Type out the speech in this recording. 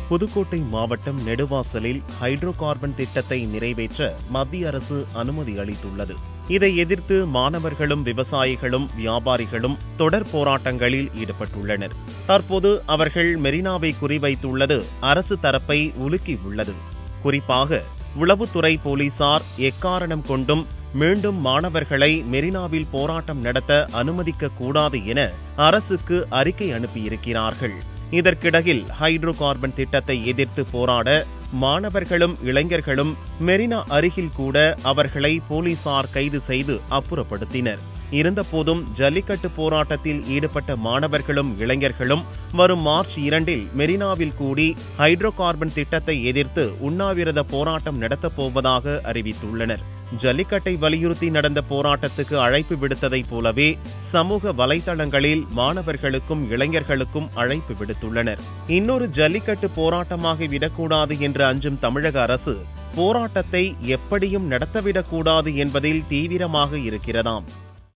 புதுக்கோட்டை மாவட்டம் நெடுவாசலில் hydro carbon திட்டத்தை நிறைவேற்ற மத்திய அரசு அனுமதி அளித்துள்ளது இதை எதிர்த்து மாணவர்களும் விவசாயிகளும் வியாபாரிகளும் தொடர் போராட்டங்களில் ஈடுபட்டுள்ளனர் தற்போது அவர்கள் மெரினாவை குறிவைத்துள்ளது அரசு தரப்பை உலுக்கி உள்ளது குறிப்பாக உளவுத்துறை போலீசார் எக்காரணம் கொண்டும் மீண்டும் மாணவர்களை மெரினாவில் போராட்டம் நடத்த அனுமதிக்க கூடாது என அரசுக்கு அறிக்கை அனுப்பியிருக்கிறார்கள் இதற்கிடையில் ஹைட்ரோ கார்பன் திட்டத்தை எதிர்த்து போராட மாணவர்களும் இளைஞர்களும் மெரினா அருகில் கூட அவர்களை போலீசார் கைது செய்து அப்புறப்படுத்தினர் இருந்தபோதும் ஜல்லிக்கட்டு போராட்டத்தில் ஈடுபட்ட மாணவர்களும் இளைஞர்களும் வரும் மார்ச் இரண்டில் மெரினாவில் கூடி ஹைட்ரோ கார்பன் திட்டத்தை எதிர்த்து உண்ணாவிரத போராட்டம் நடத்தப் போவதாக அறிவித்துள்ளனர் ஜல்லிக்கட்டை வலியுறுத்தி நடந்த போராட்டத்துக்கு அழைப்பு விடுத்ததைப் போலவே சமூக வலைதளங்களில் மாணவர்களுக்கும் இளைஞர்களுக்கும் அழைப்பு விடுத்துள்ளனர் இன்னொரு ஜல்லிக்கட்டு போராட்டமாக விடக்கூடாது என்று அஞ்சும் தமிழக அரசு போராட்டத்தை எப்படியும் நடத்தவிடக்கூடாது என்பதில் தீவிரமாக இருக்கிறதாம்